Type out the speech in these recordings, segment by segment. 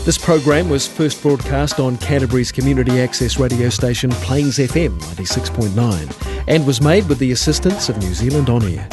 This program was first broadcast on Canterbury's community access radio station Plains FM 96.9 and was made with the assistance of New Zealand On Air.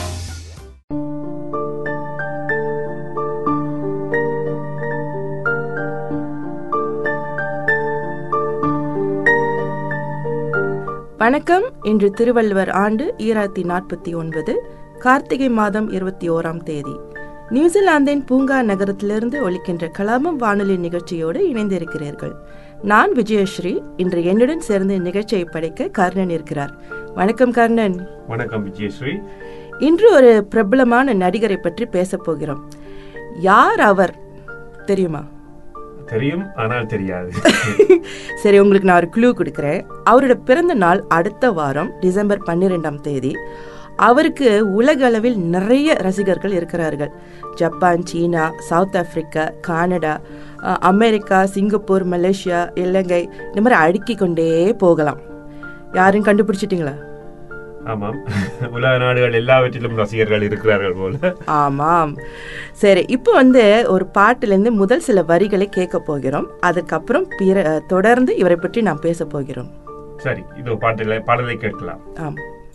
வணக்கம் இன்று திருவள்ளுவர் ஆண்டு ஈராயிரத்தி நாற்பத்தி ஒன்பது கார்த்திகை மாதம் இருபத்தி ஓராம் தேதி நியூசிலாந்தின் பூங்கா நகரத்திலிருந்து ஒலிக்கின்ற கலாமம் வானொலி நிகழ்ச்சியோடு இணைந்திருக்கிறீர்கள் நான் விஜயஸ்ரீ இன்று என்னுடன் சேர்ந்து நிகழ்ச்சியை படைக்க கர்ணன் இருக்கிறார் வணக்கம் கர்ணன் வணக்கம் விஜயஸ்ரீ இன்று ஒரு பிரபலமான நடிகரை பற்றி பேசப் போகிறோம் யார் அவர் தெரியுமா தெரியும் ஆனால் தெரியாது சரி உங்களுக்கு நான் ஒரு க்ளூ கொடுக்குறேன் அவரோட பிறந்த நாள் அடுத்த வாரம் டிசம்பர் பன்னிரெண்டாம் தேதி அவருக்கு உலக அளவில் நிறைய ரசிகர்கள் இருக்கிறார்கள் ஜப்பான் சீனா சவுத் ஆப்பிரிக்கா கனடா அஹ், அமெரிக்கா சிங்கப்பூர் மலேசியா இலங்கை இந்த மாதிரி அடுக்கிக் கொண்டே போகலாம் யாரும் கண்டுபிடிச்சிட்டீங்களா ஆமாம் உலக நாடுகள் எல்லாவற்றிலும் ரசிகர்கள் இருக்கிறார்கள் போல ஆமாம் சரி இப்போ வந்து ஒரு பாட்டிலேருந்து முதல் சில வரிகளை கேட்க போகிறோம் அதுக்கப்புறம் பிற தொடர்ந்து இவரை பற்றி நாம் பேச போகிறோம் சரி இது பாட்டில் பாடலை கேட்கலாம் ஆம்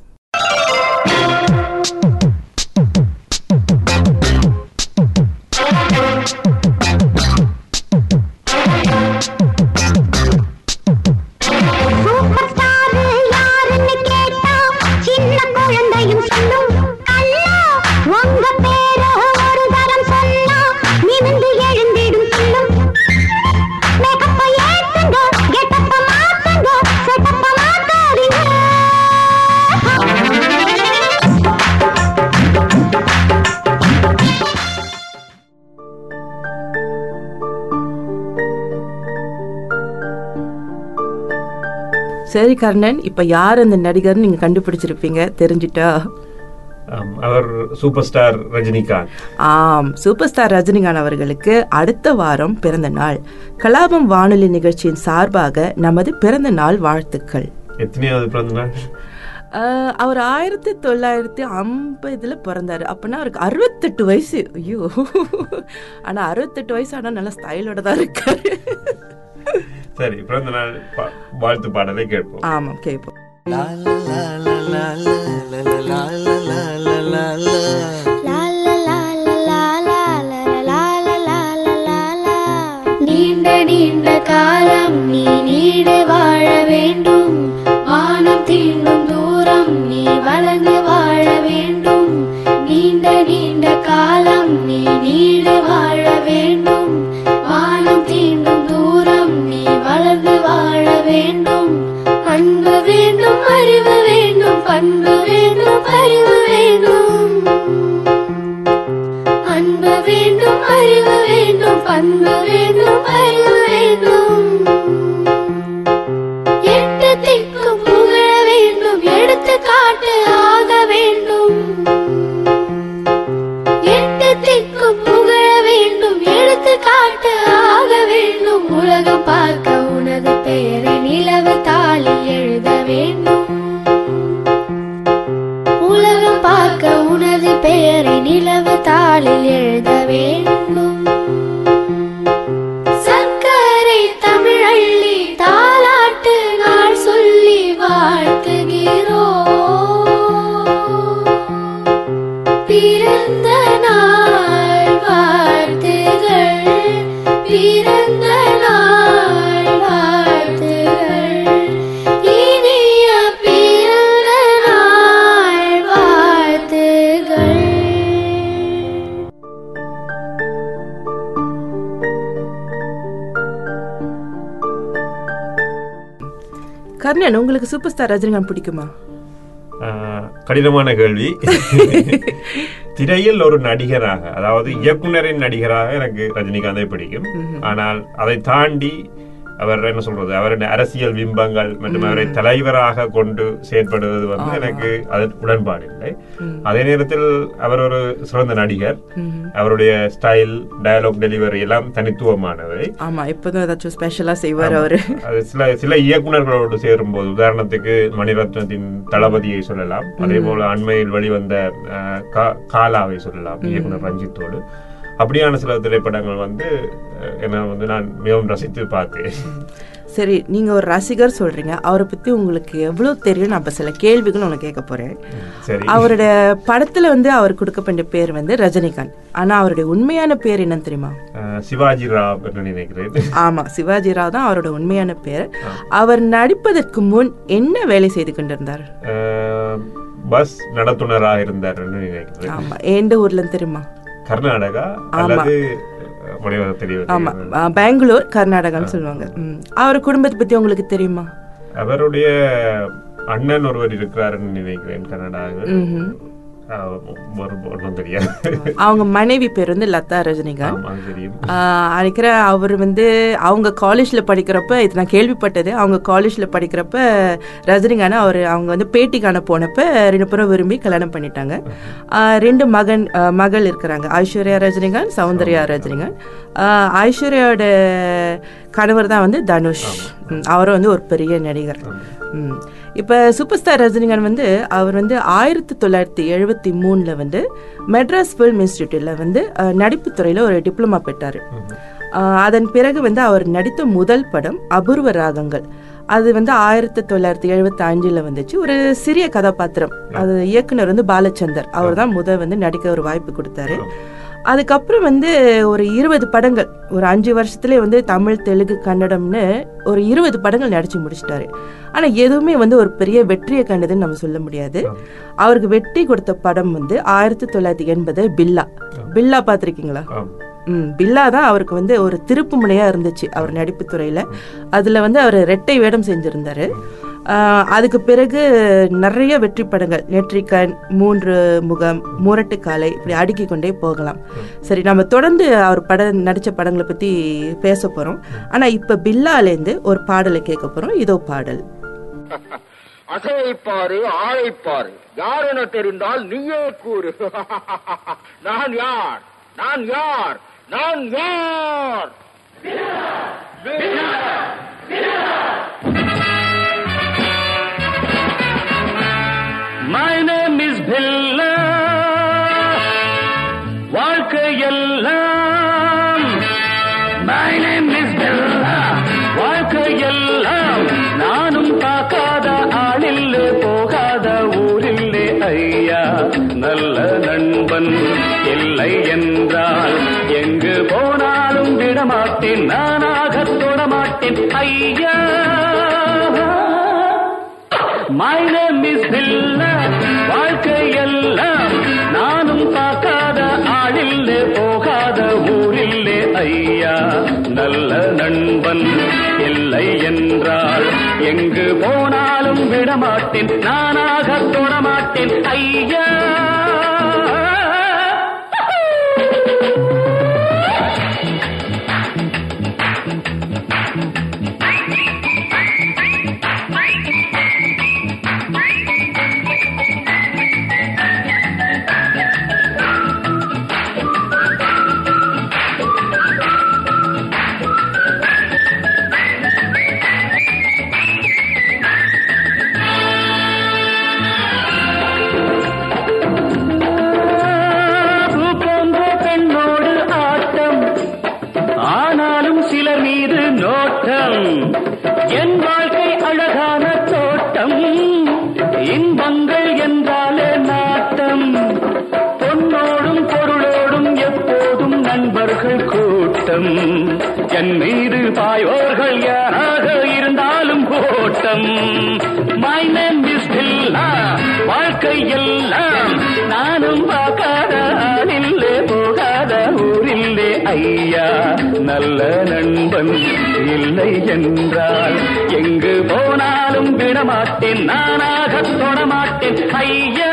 சூப்பர் ஸ்டார் யாருன்னு கேட்டா சின்ன குழந்தையும் சொல்லும் அல்லா உங்க பேர ஒரு தரம் சொன்னா நிமிந்து எழுந்திடும் சொல்லும் மேக்கப்ப ஏத்துங்க கெட்டப்ப மாத்துங்க செட்டப்ப மாத்தாதீங்க சரி கர்ணன் இப்ப யார் அந்த நடிகர்னு நீங்க கண்டுபிடிச்சிருப்பீங்க தெரிஞ்சிட்டா ஆம், அவர் சூப்பர் ஸ்டார் ரஜினிகாந்த் ஆம் சூப்பர் ஸ்டார் ரஜினிகாந்த் அவர்களுக்கு அடுத்த வாரம் பிறந்த நாள் கலாபம் வானொலி நிகழ்ச்சியின் சார்பாக நமது பிறந்த நாள் வாழ்த்துக்கள் எத்தனையாவது பிறந்த நாள் ஆஹ், அவர் ஆயிரத்தி தொள்ளாயிரத்தி ஐம்பதுல பிறந்தாரு அப்படின்னா அவருக்கு அறுபத்தெட்டு வயசு ஐயோ ஆனா அறுபத்தெட்டு வயசு ஆனா நல்ல ஸ்டைலோட தான் இருக்காரு சரி பிறந்த நாள் பா- வாழ்த்து பாடலை கேட்போம் ஆமாம் கேட்போம் லா லா லா லா லா லா லா லா லா லா லா லா. நீண்ட நீண்ட காலம் நீ நீடு வாழ வேண்டும் வானம் தீண்டும் தூரம் நீ வளர்ந்து வாழ வேண்டும் நீண்ட நீண்ட காலம் நீ நீடு வாழ வேண்டும் வானம் தீண்டும் தூரம் நீ வளர்ந்து வாழ வேண்டும் அன்பு வேண்டும் அறிவு வேண்டும் பண்பு வேண்டும் அறிவு வேண்டும் அன்பு வேண்டும் அறிவு வேண்டும் பண்பு வேண்டும் அறிவு வேண்டும் எட்டு திக்கும் புகழ வேண்டும் எடுத்து காட்டு ஆக வேண்டும் எட்டு திக்கும் புகழ வேண்டும் எடுத்து காட்டு ஆக வேண்டும் உலகம் பார்க்க உனது பெயரை நிலவு தாளில் எழுத வேண்டும் உலகம் பார்க்க உனது பெயரை நிலவு தாளில் எழுத வேண்டும் சர்க்கரை தமிழள்ளி தாலாட்டு நாள் சொல்லி வாழ்த்துகிறோம் பிறந்த நாள் வாழ்த்துகள் பிறந்த நாள் வாழ்த்துகள் இனிய பிறந்த நாள் வாழ்த்துகள் கர்ணன் உங்களுக்கு சூப்பர் ஸ்டார் ரஜினிகாந்த் பிடிக்குமா ஆஹ், கடினமான கேள்வி திரையில் ஒரு நடிகராக அதாவது இயக்குனரின் நடிகராக எனக்கு ரஜினிகாந்தை பிடிக்கும் ஆனால் அதை தாண்டி அவர் என்ன சொல்றது அவருடைய அரசியல் பிம்பங்கள் மற்றும் அவரை தலைவராக கொண்டு செயற்படுவது வந்து எனக்கு அது உடன்பாடு இல்லை அதே நேரத்தில் அவர் ஒரு சிறந்த நடிகர் அவருடைய ஸ்டைல் டயலாக் டெலிவரி எல்லாம் தனித்துவமானவை ஆமா எப்போதும் ஏதாச்சும் ஸ்பெஷலா செய்வார் அவரு அது சில சில இயக்குனர்களோடு சேரும்போது உதாரணத்துக்கு மணிரத்னத்தின் தளபதியை சொல்லலாம் அதே போல அண்மையில் வெளிவந்த அஹ், கா- காலாவை சொல்லலாம் இயக்குனர் ரஞ்சித்தோடு அப்படியான சில திரைப்படங்கள் வந்து அஹ், என்ன வந்து நான் மிகவும் ரசித்து பார்த்தேன் சரி நீங்க ஒரு ரசிகர் சொல்றீங்க அவரை பத்தி உங்களுக்கு எவ்வளவு தெரியும் நான் இப்ப சில கேள்விகள் உங்களுக்கு கேட்க போறேன் சரி அவருடைய படத்துல வந்து அவர் கொடுக்கப்பட்ட பேர் வந்து ரஜினிகாந்த் ஆனா அவருடைய உண்மையான பேர் என்னன்னு தெரியுமா அஹ், சிவாஜி ராவ் என்று நினைக்கிறேன் ஆமா சிவாஜி ராவ் தான் அவரோட உண்மையான பேர் அவர் நடிப்பதற்கு முன் என்ன வேலை செய்து கொண்டிருந்தார் அஹ், பஸ் நடத்துனராக இருந்தார் என்று நினைக்கிறேன் ஆமா எந்த ஊர்ல தெரியுமா கர்நாடகா அல்லது முடிவாக தெரியவில்லை ஆமா ஆ, பெங்களூர் கர்நாடகான்னு சொல்லுவாங்க ம். அவர் குடும்பத்தை பத்தி உங்களுக்கு தெரியுமா அவருடைய அண்ணன் ஒருவர் இருக்கிறாருன்னு நினைக்கிறேன் கர்நாடகாவில் ம்ஹும். அஹ், ஒரு ஒன்றும் தெரியாது அவங்க மனைவி பேர் வந்து லதா ரஜினிகாந்த் ஆமா தெரியும் ஆஹ் அடிக்கிற அவர் வந்து அவங்க காலேஜ்ல படிக்கிறப்ப இது நான் கேள்விப்பட்டது அவங்க காலேஜ்ல படிக்கிறப்ப ரஜினிகாந்த் அவர் அவங்க வந்து பேட்டி காண போனப்ப ரெண்டு பேரும் விரும்பி கல்யாணம் பண்ணிட்டாங்க ஆஹ் ரெண்டு மகன் ஆஹ் மகள் இருக்கிறாங்க ஐஸ்வர்யா ரஜினிகாந்த் சௌந்தர்யா ரஜினிகாந்த் ஆஹ் ஐஸ்வர்யாவோட கணவர் தான் வந்து தனுஷ் ம், அவரும் வந்து ஒரு பெரிய நடிகர் ம். இப்ப சூப்பர் ஸ்டார் ரஜினிகாந்த் வந்து அவர் வந்து ஆயிரத்தி தொள்ளாயிரத்தி எழுபத்தி மூணுல வந்து மெட்ராஸ் ஃபில்ம் இன்ஸ்டிடியூட்ல வந்து அஹ், நடிப்புத் துறையில ஒரு டிப்ளமா பெற்றாரு அஹ், அதன் பிறகு வந்து அவர் நடித்த முதல் படம் அபூர்வ ராகங்கள் அது வந்து ஆயிரத்தி தொள்ளாயிரத்தி எழுபத்தி அஞ்சுல வந்துச்சு ஒரு சிறிய கதாபாத்திரம் அது இயக்குனர் வந்து பாலச்சந்தர் அவர் தான் முத வந்து நடிக்க ஒரு வாய்ப்பு கொடுத்தாரு அதுக்கப்புறம் வந்து ஒரு இருபது படங்கள் ஒரு அஞ்சு வருஷத்துலேயே வந்து தமிழ் தெலுங்கு கன்னடம்னு ஒரு இருபது படங்கள் நடிச்சு முடிச்சிட்டாரு ஆனா எதுவுமே வந்து ஒரு பெரிய வெற்றியை கண்டதுன்னு நம்ம சொல்ல முடியாது அவருக்கு வெற்றி கொடுத்த படம் வந்து ஆயிரத்தி தொள்ளாயிரத்தி எண்பது பில்லா பில்லா பார்த்திருக்கீங்களா ஆம். ம் பில்லா தான் அவருக்கு வந்து ஒரு திருப்பு முனையா இருந்துச்சு அவர் நடிப்பு துறையில அதுல வந்து அவர் ரெட்டை வேடம் செஞ்சிருந்தாரு ஆஹ் அதுக்கு பிறகு நிறைய வெற்றி படங்கள் நெற்றிக்கண் மூன்று முகம் முரட்டு காலை இப்படி அடுக்கிக் கொண்டே போகலாம் சரி நம்ம தொடர்ந்து அவர் பட நடிச்ச படங்களை பத்தி பேச போறோம் ஆனா இப்ப பில்லாலேருந்து ஒரு பாடலை கேட்க போறோம் இதோ பாடல் அசைப்பாரு ஆளைப்பாரு யார் என தெரிந்தால் நீயே கூறு நான் யார் நான் யார் நான் யார் My name is Billa. வாழ்க்கையெல்லாம் My name is Billa. வாழ்க்கையெல்லாம் நானும் பார்க்காத ஆளில்லே போகாத ஊரில்லே ஐயா நல்ல நண்பன் இல்லை என்றால் எங்கு போனாலும் விடமாட்டேன் நானாக தொடமாட்டேன் ஐயா My name is Billa. வாழ்க்கையெல்லாம் நானும் பார்க்காத ஆளில்லே போகாத ஊரில்லே ஐயா நல்ல நண்பன் இல்லை என்றால் எங்கு போனாலும் விடமாட்டேன் நானாக தொடமாட்டேன் ஐயா பூ போன்ற பெண்ணோடு ஆட்டம் ஆனாலும் சிலர் மீது நோட்டம் என் வாழ்க்கை அழகான தோட்டம் இன்பங்கள் என்றாலே நாட்டம் பொன்னோடும் பொருளோடும் எப்போதும் நண்பர்கள் கூட்டம் என் மீது பாயோர்கள் யாராக இருந்தாலும் கோட்டம் மை நேம் இஸ் வாழ்க்கை எல்லாம் நானும் பார்க்காத ஆளில்லே போகாத ஊரில்லே ஐயா நல்ல நண்பன் இல்லை என்றால் எங்கு போனாலும் விடமாட்டேன் நானாக தொடமாட்டேன் ஐயா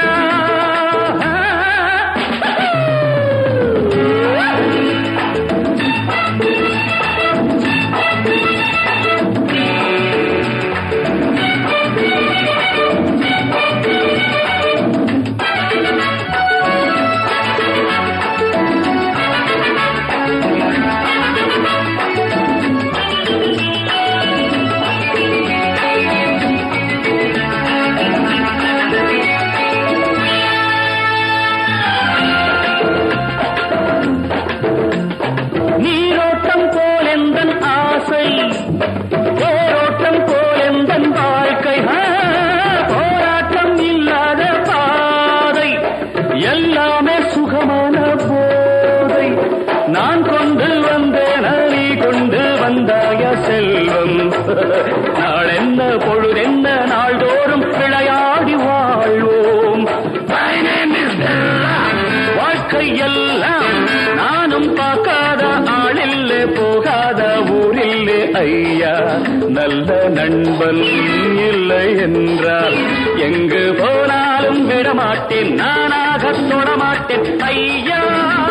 போராட்டம் போல் எந்த வாழ்க்கை ஆ, போராட்டம் இல்லாத பாதை எல்லாமே சுகமான போதை நான் கொண்டு வந்தேன் நீ கொண்டு வந்தாய செல்வம் நாளென்ன பொழுதென்ன நாள்தோறும் விளையாடி வாழ்வோம் My name is Bella. வாழ்க்கை எல்லாம் நானும் பார்க்காத ஆளில்லே போகாத ஊரில்லே ஐயா நல்ல நண்பன் இல்லை என்றால் எங்கு போனாலும் விடமாட்டேன் நானாக தொடமாட்டேன் ஐயா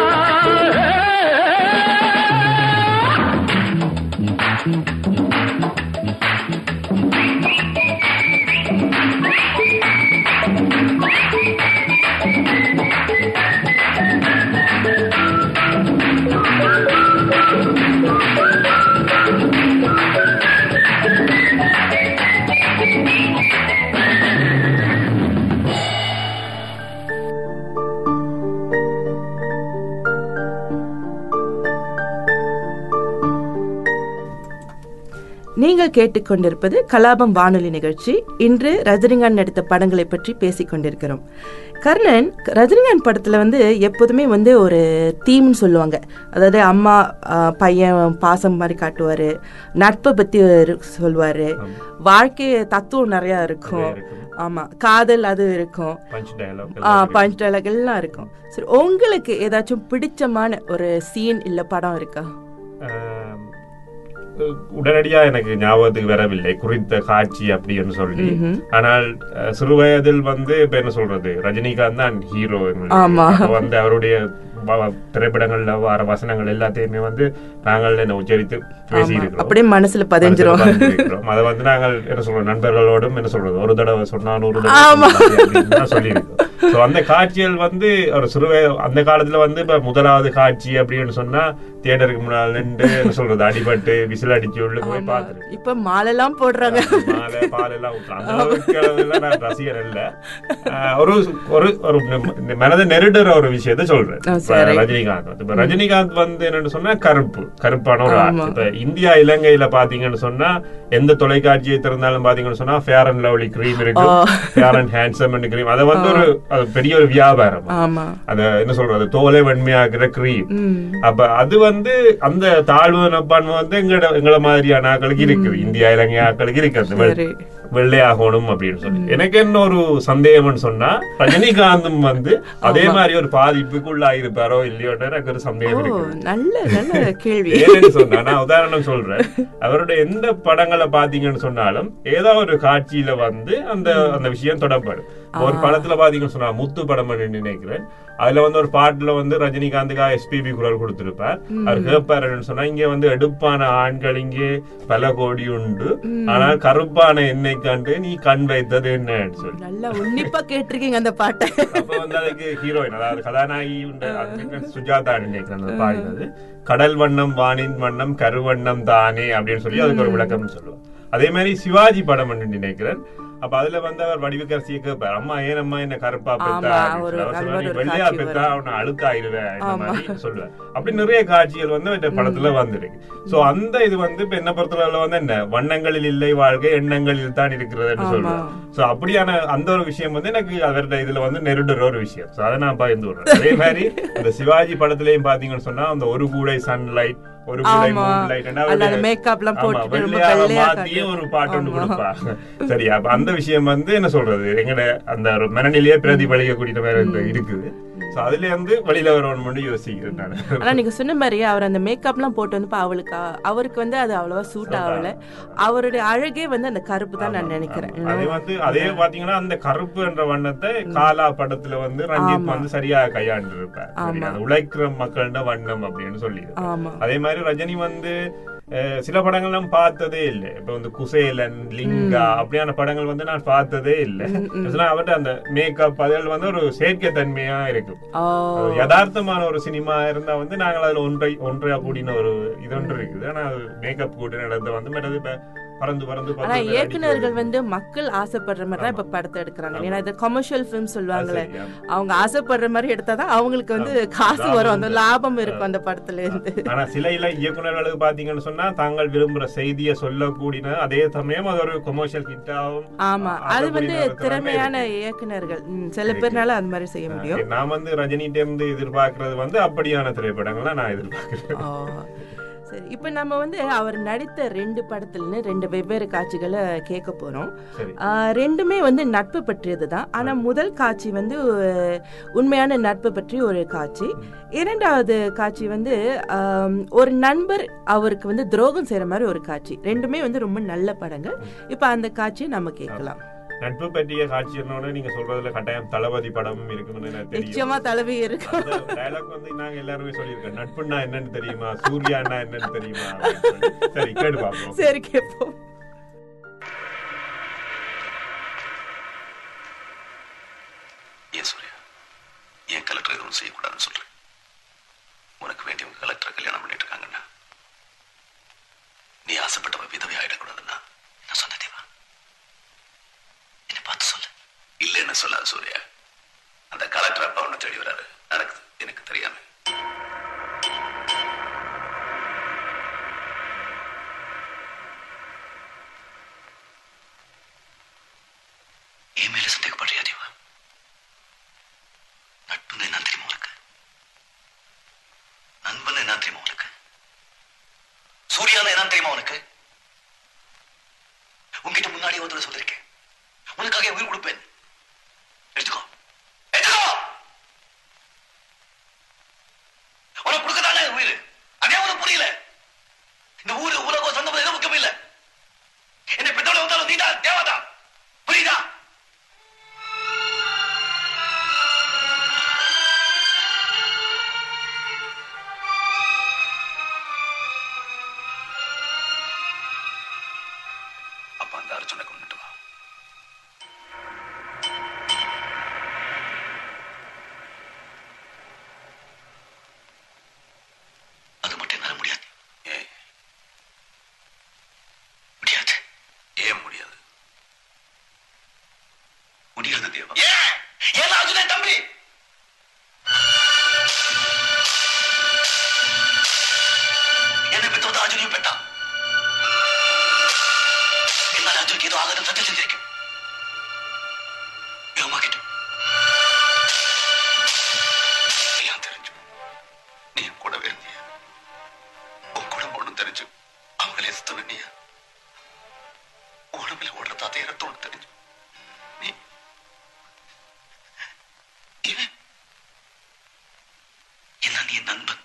நீங்கள் கேட்டுக்கொண்டிருப்பது கலாபம் வானொலி நிகழ்ச்சி இன்று ரஜினிகாந்த் நடித்த படங்களை பற்றி பேசிக் கொண்டிருக்கிறோம் கர்ணன் ரஜினிகாந்த் படத்துல வந்து எப்போதுமே வந்து ஒரு தீம்னு சொல்லுவாங்க அதாவது அம்மா ஆ, பையன் பாசம் மாதிரி காட்டுவாரு நட்பை பத்தி ஒரு சொல்லுவாரு வாழ்க்கை தத்துவம் நிறைய இருக்கும் நிறைய இருக்கும். ஆமா காதல் அது இருக்கும் பஞ்ச் டயலாக் ஆ பஞ்ச் dialogue எல்லாம் இருக்கும் சரி உங்களுக்கு ஏதாச்சும் பிடிச்சமான ஒரு சீன் இல்ல படம் இருக்கா ஆம், உடனடியா எனக்கு ஞாபகத்துக்கு வரவில்லை குறித்த காட்சி அப்படின்னு சொல்லி ஆனால் அஹ், சிறு வயதில் வந்து இப்ப என்ன சொல்றது ரஜினிகாந்த் தான் ஹீரோ ஆமா. வந்து அவருடைய வ- திரைப்படங்கள்ல வர வசனங்கள் எல்லாத்தையுமே வந்து நாங்கள் என்ன உச்சரித்து பேசி இருக்கிறோம் அப்படியே மனசுல பதிஞ்சிரும் அதை வந்து நாங்கள் என்ன சொல்றோம் நண்பர்களோடும் என்ன சொல்றது ஒரு தடவை சொன்னா நூறு ஆமா. தடவை சொல்லியிருக்கோம் சோ அந்த காட்சிகள் வந்து ஒரு சிறு வய- அந்த காலத்துல வந்து இப்ப முதலாவது காட்சி அப்படின்னு சொன்னா தியேட்டருக்கு முன்னால் நின்று என்ன சொல்றது அடிபட்டு விசில் அடிச்சு உள்ள போய் பார்த்துருக்கேன் இப்ப மாலெல்லாம் போடுறாங்க மாலை பால் எல்லாம் ஊத்துறோம். அந்த அளவுக்கு அளவுல நான் ரசிகர் இல்ல ஆஹ் ஒரு ஒரு ஒரு நெ- மனதை நெருடுற ஒரு விஷயத்த சொல்றேன் ஆ, இப்ப சரி. ரஜினிகாந்த் வந்து இப்ப ரஜினிகாந்த் வந்து என்னன்னு சொன்னா கருப்பு கருப்பான ஒரு ஆள் ஆமா. இப்ப இந்தியா இலங்கையில பாத்தீங்கன்னு சொன்னா எந்த தொலைக்காட்சியை திறந்தாலும் பாத்தீங்கன்னு சொன்னா ஃபேர் அண்ட் லவ்லி கிரீம் இருக்கு ஆ. ஃபேர் அண்ட் ஹேண்ட்ஸம் கிரீம் அதை வந்து ஒரு அது பெரிய ஒரு வியாபாரம் ஆமா அத என்ன சொல்றது தோலை வெண்மையாக்குற கிரீம் ம். அப்ப அது வந்து அந்த தாழ்வு நப்பான்மை வந்து எங்கட எங்கள மாதிரியான ஆட்களுக்கு இருக்குது இந்தியா இலங்கை ஆட்களுக்கு இருக்குது வெள்- சரி. வெள்ளையாகணும் அப்படின்னு சொல்லி எனக்கு என்ன ஒரு சந்தேகம்னு சொன்னா ரஜினிகாந்தும் வந்து அதே மாதிரி ஒரு பாதிப்புக்குள்ளாயிருப்பாரோ இல்லையோன்ற எனக்கு ஒரு ஓ சந்தேகம் இருக்கு நல்ல நல்ல கேள்வி ஏன்னு சொன்னா நான் உதாரணம் சொல்றேன் அவருடைய எந்த படங்களை பாத்தீங்கன்னு சொன்னாலும் ஏதோ ஒரு காட்சியில வந்து அந்த அந்த விஷயம் தொடப்படும் ஒரு படத்துல பாத்தீங்கன்னு சொன்னா முத்து படம் நினைக்கிறேன் அதுல வந்து ஒரு பாட்டுல வந்து ரஜினிகாந்துக்காக எஸ்பிபி குரல் கொடுத்திருப்பார் அவர் கேட்பாருன்னு சொன்னா இங்க வந்து எடுப்பான ஆண்கள் இங்கே பல கோடி உண்டு ஆனால் கருப்பான என்னை கண்டு நீ கண் வைத்தது என்னன்னு சொல்லி நல்லா உன்னிப்பா கேட்டிருக்கீங்க அந்த பாட்டை அப்ப வந்து அதுக்கு ஹீரோயின் அதாவது கதாநாயகி உண்டு அதுக்கு சுஜாதா நினைக்கிறேன் அந்த பாடினது கடல் வண்ணம் வானின் வண்ணம் கருவண்ணம் தானே அப்படின்னு சொல்லி அதுக்கு ஒரு விளக்கம் சொல்லுவோம் அதே மாதிரி சிவாஜி படம் ஒன்று நினைக்கிறேன் அப்ப அதுல வந்து அவர் வடிவுக்கரசியை கேட்பார் அம்மா ஏன் அம்மா என்ன கருப்பா பெத்தா ஆமா, அப்படின்னு ஒரு சொல்லி. அவர் அது சொல்லுவார், மாதிரி "நீ ஒரு வெள்ளையா காட்சி பெத்தா வரும். அவனை அழுக்காயிருவேன் இந்த ஆமா. மாதிரி சொல்லுவேன் அப்படி நிறைய காட்சிகள் வந்து இந்த படத்துல வந்திருக்கு சோ அந்த இது வந்து இப்ப என்ன பொறுத்தளவுல வந்து என்ன வண்ணங்களில் இல்லை வாழ்க்கை எண்ணங்களில் தான் இருக்கிறதுன்னு ஆமா. சொல்லுவேன் சோ அப்படியான அந்த ஒரு விஷயம் வந்து எனக்கு அவருடைய இதுல வந்து நெருடுற ஒரு விஷயம் சோ அதை நான் பகிர்ந்து விடுறேன் அதே மாதிரி இந்த சிவாஜி படத்திலயும் பாத்தீங்கன்னு சொன்னா அந்த ஒரு கூடை சன்லைட் ஒரு கூடை ஆமா. மூன்லைட் அதுல அந்த makeup எல்லாம் போட்டுட்டு ரொம்ப வெள்ளையா மாத்தியும் ஒரு பாட்டு ஒன்று ஆமா. கொடுப்பாங்க சரி அப்ப அந்த விஷயம் வந்து என்ன சொல்றது எங்கட அந்த ஒரு மனநிலையே பிரதிபலிக்கக்கூடிய மாதிரி இந்த இருக்குது சோ அதுல இருந்து வெளியில வரணும்னு யோசிக்கிறேன் நான் ஆனா நீங்க சொன்ன மாதிரி அவர் அந்த மேக்கப்லாம் போட்டு வந்து அவளுக்கு அவருக்கு வந்து அது அவ்வளவா சூட் ஆகல அவருடைய அழகே வந்து அந்த கருப்பு தான் நான் நினைக்கிறேன் அதே வந்து அதே பாத்தீங்கன்னா அந்த கருப்பு என்ற வண்ணத்தை காலா படத்துல வந்து ரஞ்சித் ஆமா. வந்து சரியா கையாண்டு இருப்பார் ஆமா. அந்த உழைக்கிற மக்கள்ட வண்ணம் அப்படின்னு சொல்லி ஆமா அதே மாதிரி ரஜினி வந்து அஹ், சில படங்கள் நான் பார்த்ததே இல்லை இப்ப வந்து குசேலன் லிங்கா அப்படியான படங்கள் வந்து நான் பார்த்ததே இல்லை அவர்கிட்ட அந்த மேக்கப் அதில் வந்து ஒரு செயற்கை தன்மையா இருக்கும் ஓ அது யதார்த்தமான ஒரு சினிமா இருந்தா வந்து நாங்கள் அதுல ஒன்றை ஒன்றையா கூடின ஒரு இது ஒன்று இருக்குது ஆனா மேக்கப் கூட்டின இடத்த வந்து மற்றது இப்ப பறந்து பறந்து ஆனா பறந்து இயக்குனர்கள் வந்து மக்கள் ஆசைப்படுற மாதிரி தான் இப்ப படத்தை எடுக்கிறாங்க ஏன்னா இது கமர்ஷியல் ஃபிலிம் சொல்லுவாங்களே அது சரி, ஆமா. அவங்க ஆசைப்படுற மாதிரி எடுத்தாதான் அவங்களுக்கு வந்து காசு வரும் அந்த லாபம் இருக்கும் அந்த படத்துல இருந்து ஆனா சில இல இயக்குனர்களுக்கு பாத்தீங்கன்னு சொன்னா தாங்கள் விரும்புற செய்தியை சொல்லக்கூடிய அதே சமயம் அது ஒரு கொமர்ஷியல் ஹிட்டாவும் ஆமா அது வந்து திறமையான இயக்குனர்கள் ம், சில பேர்னால அது மாதிரி செய்ய முடியும் நான் வந்து ரஜினிகிட்ட இருந்து எதிர்பார்க்கறது வந்து அப்படியான திரைப்படங்களை நான் எதிர்பார்க்கிறேன் ஓ, சரி இப்ப நம்ம வந்து அவர் நடித்த ரெண்டு படத்துலன்னு ரெண்டு வெவ்வேறு காட்சிகளை கேட்க போறோம் சரி ஆ, ரெண்டுமே வந்து நட்பு பற்றியது தான் ஆனா முதல் காட்சி வந்து அஹ், உண்மையான நட்பு பற்றி ஒரு காட்சி இரண்டாவது காட்சி வந்து ஆம், ஒரு நண்பர் அவருக்கு வந்து துரோகம் செய்யற மாதிரி ஒரு காட்சி ரெண்டுமே வந்து ரொம்ப நல்ல படங்கள் இப்ப அந்த காட்சியை நம்ம கேட்கலாம் நட்பு பற்றிய காட்சியோட நீங்க சொல்றதுல கட்டாயம் தளபதி படமும் இருக்குன்னு எனக்கு தெரியும் நிச்சயமா தலைவி இருக்கு அந்த டயலாக் வந்து நாங்க எல்லாருமே சொல்லியிருக்கோம் நட்புன்னா என்னன்னு தெரியுமா சூர்யான்னா என்னன்னு தெரியுமா அப்படின்னு சொல்லி. சரி கேட்டு பாப்போம் சரி கேட்போம் ஏன் சூர்யா ஏன் கலெக்டர் எதுவும் செய்யக்கூடாதுன்னு சொல்றேன் உனக்கு வேண்டியவங்க கலெக்டர் கல்யாணம் பண்ணிட்டு இருக்காங்கன்னா நீ ஆசைப்பட்டவ விதவை ஆயிடக்கூடாதுன்னா நான் சொன்ன தேவா என்னை பார்த்து சொல்லு இல்லைன்னு சொல்லாத சூர்யா அந்த கலெக்டர் அப்பா ஒன்று தேடி வராரு நடக்குது எனக்கு தெரியாம என் மேல சந்தேகப்படுறியா தேவா நட்புன்னு என்ன தெரியுமா உனக்கு நண்பன் என்ன தெரியுமா உனக்கு சூர்யான்னு என்ன தெரியுமா உனக்கு உன்கிட்ட முன்னாடியே வந்து சொல்லிருக்கேன் உனக்காக என் உயிர் கொடுப்பேன் எடுத்துக்கோ எடுத்துக்கோ உனக்கு கொடுக்கதானே என் உயிர் அதே உனக்கு புரியல இந்த ஊரு உலகம் சொந்தம் எதுவும் முக்கியம் இல்ல என்னை பெற்றோட வந்தாலும் நீதான் தேவதா புரியுதா அப்ப அந்த அர்ஜுனை கொண்டுட்டு வா அது மட்டும் என்னால முடியாது ஏன் முடியாது ஏன் முடியாது முடியாது தேவா ஏன் ஏன் அர்ஜுனே தம்பி என்னை பெற்றோட அர்ஜுனையும் பெற்றான் என்னால் அர்ஜுனுக்கு ஏதோ ஆகுதுன்னு சத்தியம் செஞ்சிருக்கேன் என் அம்மா கிட்ட ஏன் தெரிஞ்சு நீ என் கூடவே இருந்திய உன் கூட ஒண்ணும் தெரிஞ்சு அவங்களே சுத்தன நீ உடம்புல ஓடுறது அதே ரத்தம் தெரிஞ்சு நீ இவன் என்ன நீ என் நண்பன்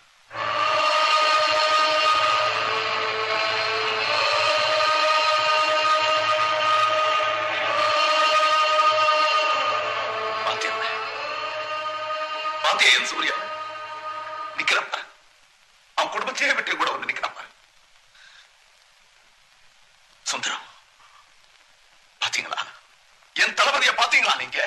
பாத்தியா பாத்தியா என் சூர்யா நிக்கிறான் பாரு. அவன் குடும்பத்தையே விட்டு கூட வந்து நிக்கிறான் பாரு. சுந்தரம் பாத்தீங்களா என் தளபதிய பாத்தீங்களா நீங்க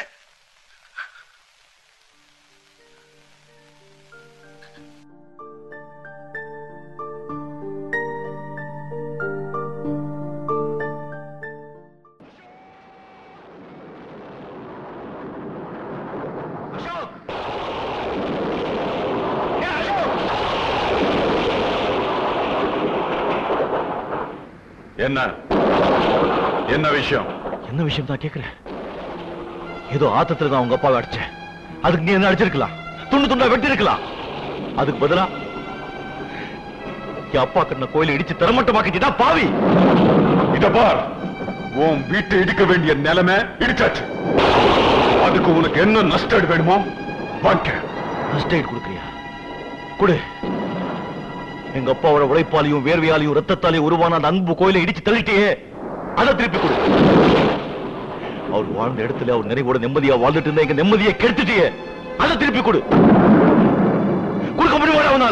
என்ன என்ன விஷயம் என்ன விஷயம் தான் கேக்குறேன் ஏதோ ஆத்தத்துல தான் உங்க அப்பாவை அடிச்சேன் அதுக்கு நீ என்ன அடிச்சிருக்கலாம் துண்டு துண்டா வெட்டி இருக்கலாம் அதுக்கு பதிலா என் அப்பா கட்டின கோயிலை இடிச்சு தரமட்டமாக்கிட்டா பாவி இத பார் உன் வீட்டை இடிக்க வேண்டிய நிலைமை இடிச்சாச்சு அதுக்கு உனக்கு என்ன நஷ்டம் வேணுமோ வாங்க ஃபர்ஸ்ட் எய்ட் கொடுக்குறியா கொடு எங்க அப்பாவோட உழைப்பாலையும் வேர்வையாலையும் ரத்தத்தாலையும் உருவான அந்த அன்பு கோயிலை இடிச்சு தள்ளிட்டியே அதை திருப்பி கொடு அவர் வாழ்ந்த இடத்துல அவர் நினைவோட நிம்மதியா வாழ்ந்துட்டு இருந்த எங்க நிம்மதியை கெடுத்துட்டியே அதை திருப்பி கொடு கொடுக்க முடியுமா அவனால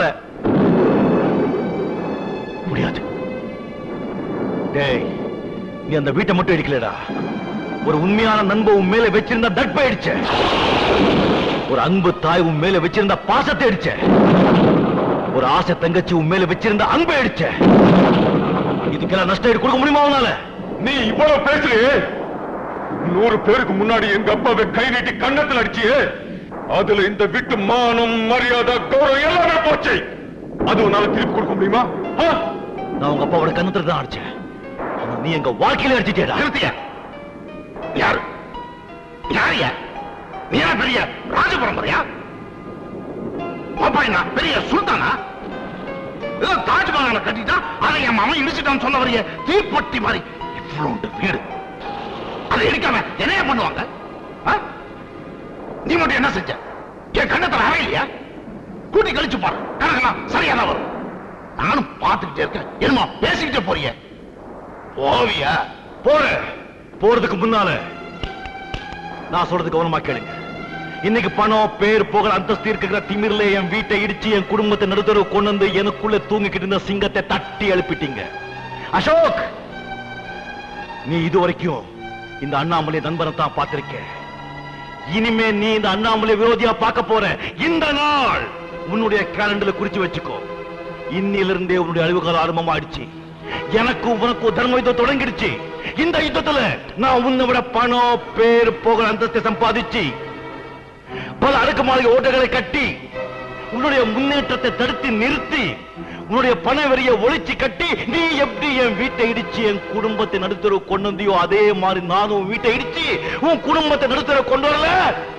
முடியாது டேய் நீ அந்த வீட்டை மட்டும் இடிக்கலடா ஒரு உண்மையான நண்ப உன் மேல வச்சிருந்த தட்பை அடிச்ச ஒரு அன்பு தாய் உன் மேல வச்சிருந்த பாசத்தை அடிச்ச ஒரு ஆசை தங்கச்சி உன் மேல வச்சிருந்த அன்பை அடிச்ச இது இதுக்கெல்லாம் நஷ்ட ஈடு கொடுக்க முடியுமா அவனால நீ இவ்வளவு பேசுறியே நூறு பேருக்கு முன்னாடி எங்க அப்பாவை கை நீட்டி கண்ணத்துல அடிச்சியே அதுல இந்த வீட்டு மானம் மரியாதை கௌரவம் எல்லாமே போச்சு அது உன்னால திருப்பி கொடுக்க முடியுமா ஆ? நான் உங்க அப்பாவோட கண்ணத்துல தான் அடிச்சேன் ஆனா நீ எங்க வாழ்க்கையில அடிச்சிட்டேடா நிறுத்திய யாரு யாரியா நீ என்ன பெரிய ராஜ பரம்பரையா அப்பா என்ன பெரிய சுல்தானா ஏதோ தாஜ்மஹாலை கட்டிட்டா அதை என் மாமன் இடிச்சிட்டான்னு சொல்ல வரைய தீப்பொட்டி மாதிரி இவ்வளவு வீடு அதை இடிக்காம என்னைய பண்ணுவாங்க ஆ? நீ மட்டும் என்ன செஞ்ச என் கண்ணத்துல அறையிலையா கூட்டி கழிச்சு பாரு கணக்கெல்லாம் சரியா தான் வரும் நானும் பார்த்துக்கிட்டே இருக்கேன் என்னமா பேசிக்கிட்டே போறிய போவியா போறேன் போறதுக்கு முன்னால நான் சொல்றது கவனமா கேளுங்க இன்னைக்கு பணம் பேர் புகழ் அந்தஸ்து இருக்கிற திமிர்ல என் வீட்டை இடிச்சு என் குடும்பத்தை நடுத்தரவு கொண்டு வந்து எனக்குள்ள தூங்கிக்கிட்டு இருந்த சிங்கத்தை தட்டி எழுப்பிட்டீங்க அசோக் நீ இது வரைக்கும் இந்த அண்ணாமலை நண்பனை தான் பார்த்திருக்க இனிமே நீ இந்த அண்ணாமலை விரோதியா பார்க்க போற இந்த நாள் உன்னுடைய கேலண்டர்ல குறிச்சு வச்சுக்கோ இன்னிலிருந்தே உன்னுடைய அழிவுகால ஆரம்பமாயிடுச்சு எனக்கும் உனக்கும் தர்ம யுத்தம் தொடங்கிடுச்சு இந்த யுத்தத்துல நான் உன்னை விட பணம் பேர் புகழ் அந்தஸ்தை சம்பாதிச்சு பல அடுக்குமாளிகை ஓட்டைகளை கட்டி உன்னுடைய முன்னேற்றத்தை தடுத்து நிறுத்தி உன்னுடைய பண வரிய ஒழிச்சு கட்டி நீ எப்படி என் வீட்டை இடிச்சு என் குடும்பத்தை நடுத்தர கொண்டு வந்தியோ அதே மாதிரி நானும் உன் வீட்டை இடிச்சு உன் குடும்பத்தை நடுத்தர கொண்டு வரல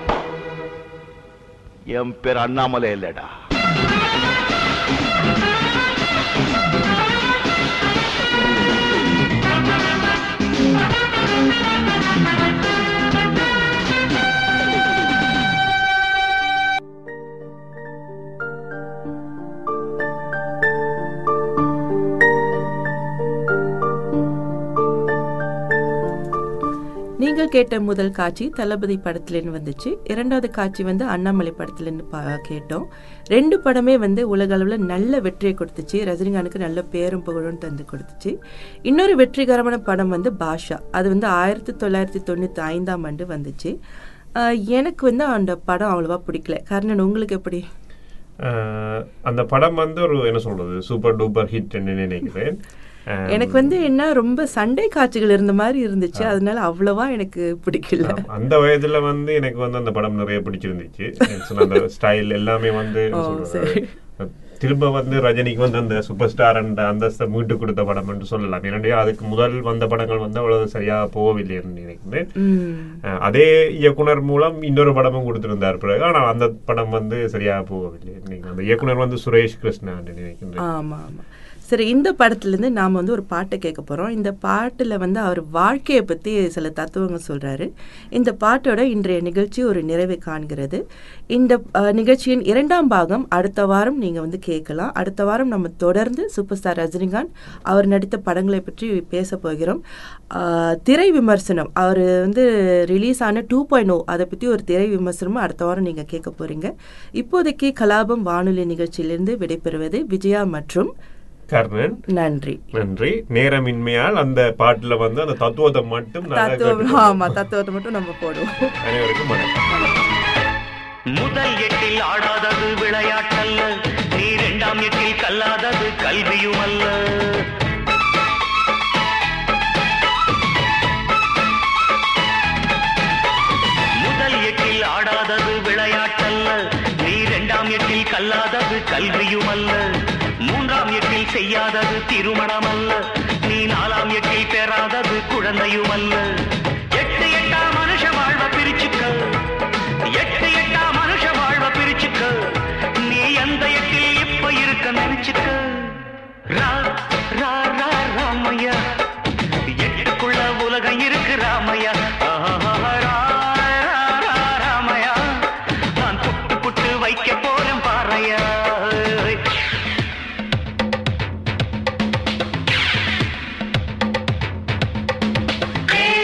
என் பேர் அண்ணாமலை இல்லடா நீங்கள் கேட்ட முதல் காட்சி தளபதி படத்துலேருந்து வந்துச்சு இரண்டாவது காட்சி வந்து அண்ணாமலை படத்துலேருந்து பா கேட்டோம் ரெண்டு படமே வந்து உலக அளவில் நல்ல வெற்றியை கொடுத்துச்சு ரஜினிகாந்துக்கு நல்ல பேரும் புகழும் தந்து கொடுத்துச்சு இன்னொரு வெற்றிகரமான படம் வந்து பாஷா அது வந்து ஆயிரத்தி தொள்ளாயிரத்தி தொண்ணூற்றி ஐந்தாம் ஆண்டு வந்துச்சு ஆஹ் எனக்கு வந்து அந்த படம் அவ்வளோவா பிடிக்கல கர்ணன் உங்களுக்கு எப்படி அஹ், அந்த படம் வந்து ஒரு என்ன சொல்றது சூப்பர் டூப்பர் ஹிட் நினைக்கிறேன் அஹ், எனக்கு வந்து என்ன ரொம்ப சண்டை காட்சிகள் இருந்த மாதிரி இருந்துச்சு அதனால அவ்வளவா எனக்கு பிடிக்கல அந்த வயதுல வந்து எனக்கு வந்து அந்த படம் நிறைய பிடிச்சிருந்துச்சு எனக்கு சொன்ன அந்த ஸ்டைல் எல்லாமே வந்து என்ன ஓ, சொல்றது, சரி. திரும்ப வந்து ரஜினிக்கு வந்து அந்த சூப்பர் ஸ்டார் அந்த அந்தஸ்தை மீட்டு கொடுத்த படம் என்று சொல்லலாம் ஏன்னா அதுக்கு முதல் வந்த படங்கள் வந்து அவ்வளவு சரியா போகவில்லை என்று நினைக்கிறேன் ம் அஹ், அதே இயக்குனர் மூலம் இன்னொரு படமும் கொடுத்திருந்தார் பிறகு ஆனா அந்த படம் வந்து சரியா போகவில்லை நினைக்கிறேன் அந்த இயக்குனர் வந்து சுரேஷ் கிருஷ்ணா என்று நினைக்கின்றேன் ஆமா ஆமா சரி இந்த படத்துலேருந்து நாம் வந்து ஒரு பாட்டை கேட்க போகிறோம் இந்த பாட்டில் வந்து அவர் வாழ்க்கையை பற்றி சில தத்துவங்கள் சொல்கிறாரு இந்த பாட்டோட இன்றைய நிகழ்ச்சி ஒரு நிறைவை காண்கிறது இந்த அஹ், நிகழ்ச்சியின் இரண்டாம் பாகம் அடுத்த வாரம் நீங்கள் வந்து கேட்கலாம் அடுத்த வாரம் நம்ம தொடர்ந்து சூப்பர் ஸ்டார் ரஜினிகாந்த் அவர் நடித்த படங்களை பற்றி பேச போகிறோம் அஹ், திரை விமர்சனம் அவர் வந்து ரிலீஸ் ஆன டூ பாயிண்ட் ஓ அதை பற்றி ஒரு திரை விமர்சனமும் அடுத்த வாரம் நீங்கள் கேட்க போகிறீங்க இப்போதைக்கு கலாபம் வானொலி நிகழ்ச்சியிலிருந்து விடைபெறுவது விஜயா மற்றும் கர்ணன் நன்றி நன்றி நேரமின்மையால் அந்த பாட்டுல வந்து அந்த தத்துவத்தை மட்டும் நல்லா தத்துவம் கேட்டுக்கொள்வோம். ஆமா தத்துவத்தை மட்டும் நம்ம போடுவோம் அனைவருக்கும் வணக்கம் முதல் எட்டில் ஆடாதது விளையாட்டல்ல நீ இரண்டாம் எட்டில் கல்லாதது கல்வியும் அல்ல முதல் எட்டில் ஆடாதது விளையாட்டல்ல நீ இரண்டாம் எட்டில் கல்லாதது கல்வியும் அல்ல மூன்றாம் எட்டில் செய்யாதது திருமணம் அல்ல நீ நாலாம் எட்டில் பெறாதது குழந்தையும் அல்ல எட்டு எட்டா மனுஷ வாழ்வ பிரிச்சுக்க எட்டு எட்டா மனுஷ வாழ்வ பிரிச்சுக்க நீ எந்த எட்டில் இப்ப இருக்க நினைச்சுக்க ரா ரா ரா ராமையா எட்டுக்குள்ள உலகம் இருக்கு ராமையா ஆஹா, ரா, ரா, ரா, ராமையா நான் புட்டு புட்டு வைக்க போறேன் பாறையா ஏ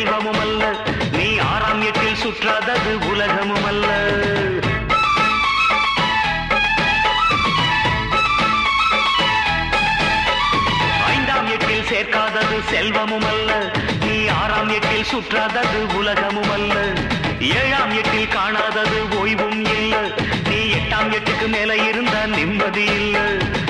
செல்வமும் அல்ல நீ ஆறாம் எட்டில் சுற்றாதது உலகமும் அல்ல ஐந்தாம் எட்டில் சேர்க்காதது செல்வமும் அல்ல நீ ஆறாம் எட்டில் சுற்றாதது உலகமும் அல்ல ஏழாம் எட்டில் காணாதது ஓய்வும் இல்ல நீ எட்டாம் எட்டுக்கு மேல இருந்த நிம்மதி இல்ல